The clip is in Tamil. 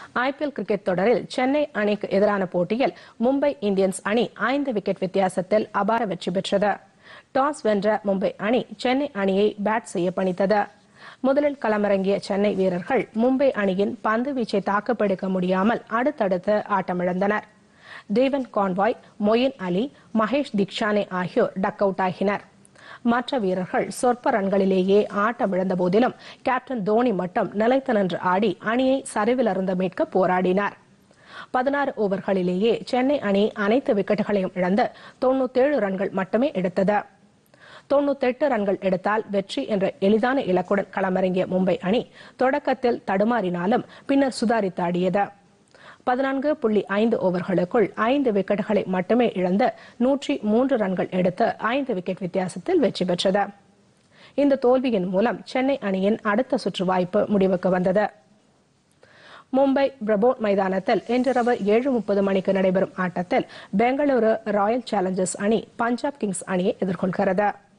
ஐபிஎல் கிரிக்கெட் தொடரில் சென்னை அணிக்கு எதிரான போட்டியில் மும்பை இந்தியன்ஸ் அணி ஐந்து விக்கெட் வித்தியாசத்தில் அபார வெற்றி பெற்றது டாஸ் வென்ற மும்பை அணி சென்னை அணியை பேட் செய்ய பணித்தது முதலில் களமிறங்கிய சென்னை வீரர்கள் மும்பை அணியின் பந்து வீச்சை தாக்குப்பிடிக்க முடியாமல் அடுத்தடுத்து ஆட்டமிழந்தனர் டேவன் கான்வாய் மொயின் அலி மகேஷ் திக்ஷானே ஆகியோர் டக் அவுட் ஆகினர் மற்ற வீரர்கள் சொற்ப ரன்களிலேயே ஆட்டமிழந்த போதிலும் கேப்டன் தோனி மட்டும் நிலைத்து நின்று ஆடி அணியை சரிவிலிருந்து மீட்க போராடினார் பதினாறு ஓவர்களிலேயே சென்னை அணி அனைத்து விக்கெட்டுகளையும் இழந்து தொன்னூத்தேழு ரன்கள் மட்டுமே எடுத்தது தொன்னூத்தெட்டு ரன்கள் எடுத்தால் வெற்றி என்ற எளிதான இலக்குடன் களமிறங்கிய மும்பை அணி தொடக்கத்தில் தடுமாறினாலும் பின்னர் சுதாரித்து ஆடியது பதினான்கு புள்ளி ஐந்து ஓவர்களுக்குள் ஐந்து விக்கெட்டுகளை மட்டுமே இழந்து நூற்றி மூன்று ரன்கள் எடுத்து ஐந்து விக்கெட் வித்தியாசத்தில் வெற்றி பெற்றது இந்த தோல்வியின் மூலம் சென்னை அணியின் அடுத்த சுற்று வாய்ப்பு முடிவுக்கு வந்தது மும்பை பிரபோட் மைதானத்தில் இன்றிரவு ஏழு முப்பது மணிக்கு நடைபெறும் ஆட்டத்தில் பெங்களூரு ராயல் சேலஞ்சர்ஸ் அணி பஞ்சாப் கிங்ஸ் அணியை எதிர்கொள்கிறது